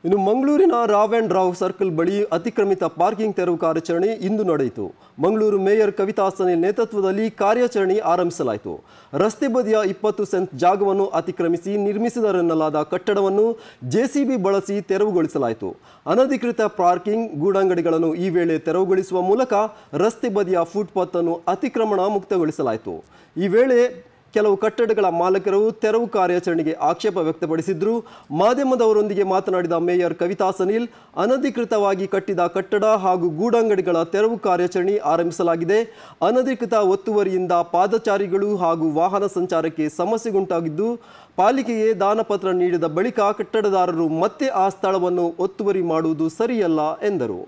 ಇನ್ನು ಮಂಗಳೂರಿನ Rao and Rao circle ಬಳಿ ಅತಿಕ್ರಮಿತ ಪಾರ್ಕಿಂಗ್ ತೆರವು ಕಾರ್ಯಾಚರಣೆ ಇಂದು ನಡೆಯಿತು ಮಂಗಳೂರು ಮೇಯರ್ ಕವಿತಾ ಸನಿಲ್ ನೇತೃತ್ವದಲ್ಲಿ ಕಾರ್ಯಾಚರಣೆ ಆರಂಭಿಸಲಾಯಿತು ರಸ್ತೆ ಬದಿಯ ಇಪ್ಪತ್ತು ಸೆಂಟ್ ಜಾಗವನ್ನು ಅತಿಕ್ರಮಿಸಿ ನಿರ್ಮಿಸಿದರೆನ್ನಲಾದ ಕಟ್ಟಡವನ್ನು ಜೆಸಿಬಿ ಬಳಸಿ ತೆರವುಗೊಳಿಸಲಾಯಿತು ಅನಧಿಕೃತ ಪಾರ್ಕಿಂಗ್ ಗೂಡಂಗಡಿಗಳನ್ನು ಈ ವೇಳೆ ತೆರವುಗೊಳಿಸುವ ಮೂಲಕ ರಸ್ತೆ ಬದಿಯ ಫುಟ್ಪಾತ್ ಅನ್ನು ಅತಿಕ್ರಮಣ ಮುಕ್ತಗೊಳಿಸಲಾಯಿತು ಈ ವೇಳೆ ಕೆಲವು ಕಟ್ಟಡಗಳ ಮಾಲಕರು ತೆರವು ಕಾರ್ಯಾಚರಣೆಗೆ ಆಕ್ಷೇಪ ವ್ಯಕ್ತಪಡಿಸಿದ್ರು ಮಾಧ್ಯಮದವರೊಂದಿಗೆ ಮಾತನಾಡಿದ ಮೇಯರ್ ಕವಿತಾ ಸನಿಲ್ ಅನಧಿಕೃತವಾಗಿ ಕಟ್ಟಿದ ಕಟ್ಟಡ ಹಾಗೂ ಗೂಡಂಗಡಿಗಳ ತೆರವು ಕಾರ್ಯಾಚರಣೆ ಆರಂಭಿಸಲಾಗಿದೆ ಅನಧಿಕೃತ ಒತ್ತುವರಿಯಿಂದ ಪಾದಚಾರಿಗಳು ಹಾಗೂ ವಾಹನ ಸಂಚಾರಕ್ಕೆ ಸಮಸ್ಯೆಗುಂಟಾಗಿದ್ದು ಪಾಲಿಕೆಗೆ ದಾನಪತ್ರ ನೀಡಿದ ಬಳಿಕ ಕಟ್ಟಡದಾರರು ಮತ್ತೆ ಆ ಸ್ಥಳವನ್ನು ಒತ್ತುವರಿ ಮಾಡುವುದು ಸರಿಯಲ್ಲ ಎಂದರು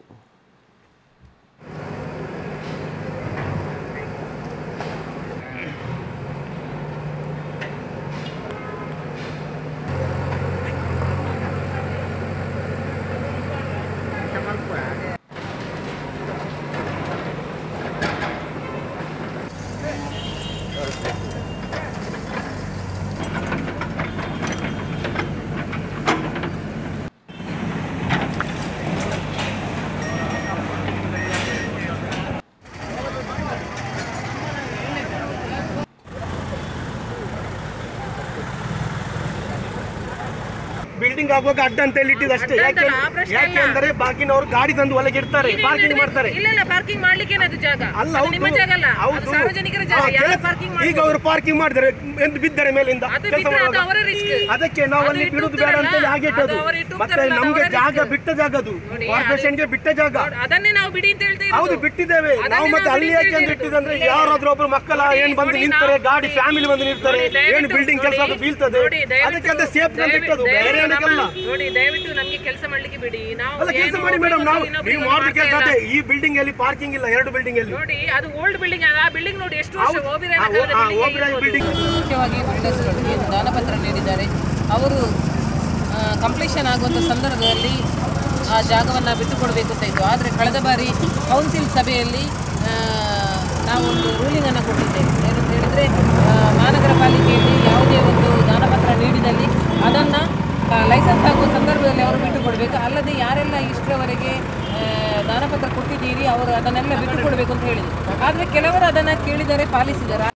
ಬಿಲ್ಡಿಂಗ್ ಆಗುವಾಗ ಅಡ್ಡ ಅಂತ ಹೇಳಿ ಇಟ್ಟಿದ್ದು ಅಷ್ಟೇ ಅಡ್ಡ ಯಾಕೆ ಅಂತಲ್ಲ, ಆ ಪ್ರಶ್ನೆ ಯಾಕೆ ಅಲ್ಲ. ಅಂದ್ರೆ ಬಾಕಿನವರು ಗಾಡಿ ತಂದು ಒಳಗೆ ಇಡ್ತಾರೆ ಇಲ್ಲ, ಪಾರ್ಕಿಂಗ್ ಇಲ್ಲ, ಮಾಡ್ತಾರೆ ಇಲ್ಲ ಇಲ್ಲ ಪಾರ್ಕಿಂಗ್ ಮಾಡ್ಲಿಕ್ಕೆ ಅದು ಜಾಗ ಅಲ್ಲ ಅದು ಹೌದು. ನಿಮ್ಮ ಜಾಗ ಅಲ್ಲ ಅದು ಹೌದು. ಸಾರ್ವಜನಿಕರ ಜಾಗ ಹಾ, ಯಾರು ಕೆಲಸ- ಪಾರ್ಕಿಂಗ್ ಈಗ ಮಾಡ್ಬೋದು ಅವರು ಪಾರ್ಕಿಂಗ್ ಮಾಡಿದ್ರೆ ಎಂದು ಬಿದ್ದರೆ ಮೇಲಿಂದ ಅದು ಕೆಲಸ ಬಿಟ್ರೆ ಅದು ಮಾಡುವಾಗ ಅವರ risk. ಅದಕ್ಕೆ ನಾವು ಅದು ಅಲ್ಲಿ ಇಟ್ಟು ಬಿಡುದು ಬೇಡ ಅಂತ ಹೇಳಿ ಹಾಗೆ ಅದು ಇಟ್ಟದು ಅವರು ಇಟ್ಟು ಮತ್ತೆ ಹೋಗ್ತಾರಲ್ಲ, ಅದು ನಮ್ಗೆ ಅವರ ಜಾಗ risk. ಬಿಟ್ಟ ಜಾಗ ಅದು ನೋಡಿ, ಕಾರ್ಪೊರೇಷನ್ ಗೆ ಬಿಟ್ಟ ಜಾಗ ನೋಡಿ, ಅದನ್ನೇ ನಾವು ಬಿಡಿ ಅಂತ ಹೇಳ್ತಾ ಹೌದು ಇರೋದು. ಬಿಟ್ಟಿದ್ದೇವೆ ಅದನ್ನೇ ನಾವು ಮತ್ತೆ ನಾವು ಅಲ್ಲಿ ಬಿಡಿ ಯಾಕೆ ಅಂತ ಅಂತ ಹೇಳಿದ್ದು. ಇಟ್ಟಿದಂದ್ರೆ ಇಲ್ಲ, ಇಲ್ಲ. ಯಾರಾದ್ರೂ ಒಬ್ರು ಮಕ್ಕಳ ನೋಡಿ, ಏನ್ ಬಂದು ನೋಡಿ, ನಿಂತಾರೆ ನಾವು- ಗಾಡಿ ಫ್ಯಾಮಿಲಿ ಬಂದು ನಿಲ್ತಾರೆ ನೋಡಿ, ದಯವಿಟ್ಟು ಏನು ಬಿಲ್ಡಿಂಗ್ ಕೆಲಸ ನೋಡಿ, ಬೀಳ್ತದೆ ನೋಡಿ, ದಯವಿಟ್ಟು- ಅದಕ್ಕೆ ಅಂತ ಸೇಫ್ ಅಂತ ದಯವಿಟ್ಟು- ಇಟ್ಟದು ಬೇರೆ ದಯವಿಟ್ಟು ಏನಕ್ಕಲ್ಲ ನಮ್ಮ- ನೋಡಿ ದಯವಿಟ್ಟು ನಮ್ಗೆ ಕೆಲಸ ಮಾಡ್ಲಿಕ್ಕೆ ಬಿಡಿ ನಾವು ಅಲ್ಲ ಕೆಲಸ ಏನು ಮಾಡಿ ಮೇಡಮ್ ನಾವು ಇನ್ನೊಬ್ರಿಗೆ ನೀವು ಮಾಡಿದ ಕೆಲಸ ಮಾಡ್ತಾ ಅದೇ ಇಲ್ಲ. ಈ ಬಿಲ್ಡಿಂಗ್ ಅಲ್ಲಿ ಪಾರ್ಕಿಂಗ್ ಇಲ್ಲ ಎರಡು ಬಿಲ್ಡಿಂಗ್ ಅಲ್ಲಿ ನೋಡಿ ಅದು ಓಲ್ಡ್ ಬಿಲ್ಡಿಂಗ್ ಆ ಬಿಲ್ಡಿಂಗ್ ನೋಡಿ ಎಷ್ಟು ವರ್ಷ ಹೌದು. ಓಬಿರಾಯನ ಆ, ಕಾಲದ ಆ, building ಓಬಿರಾಯನ ಆಗಿರ್ಬೋದು. building. ಮುಖ್ಯವಾಗಿ ಬಿಲ್ಡರ್ಸ್ಗಳು ಏನು ದಾನಪತ್ರ ನೀಡಿದ್ದಾರೆ ಅವರು ಕಂಪ್ಲೀಷನ್ ಆಗುವಂಥ ಸಂದರ್ಭದಲ್ಲಿ ಆ ಜಾಗವನ್ನು ಬಿಟ್ಟುಕೊಡಬೇಕು ಅಂತ ಇತ್ತು ಆದರೆ ಕಳೆದ ಬಾರಿ ಕೌನ್ಸಿಲ್ ಸಭೆಯಲ್ಲಿ ಆ, ನಾವೊಂದು ರೂಲಿಂಗನ್ನು ಕೊಟ್ಟಿದ್ದೇವೆ ಏನಂತ ಹೇಳಿದರೆ ಮಹಾನಗರ ಪಾಲಿಕೆಯಲ್ಲಿ ಯಾವುದೇ ಒಂದು ದಾನಪತ್ರ ನೀಡಿದಲ್ಲಿ ಅದನ್ನು ಲೈಸೆನ್ಸ್ ಆಗುವ ಸಂದರ್ಭದಲ್ಲಿ ಅವರು ಬಿಟ್ಟುಕೊಡಬೇಕು ಅಲ್ಲದೆ ಯಾರೆಲ್ಲ ಇಷ್ಟರವರೆಗೆ ಆ, ದಾನಪತ್ರ ಕೊಟ್ಟಿದ್ದೀರಿ ಅವರು ಅದನ್ನೆಲ್ಲ ಬಿಟ್ಟುಕೊಡಬೇಕು ಅಂತ ಹೇಳಿದರು ಆದರೆ ಕೆಲವರು ಅದನ್ನು ಕೇಳಿದರೆ ಪಾಲಿಸಿದ್ದಾರೆ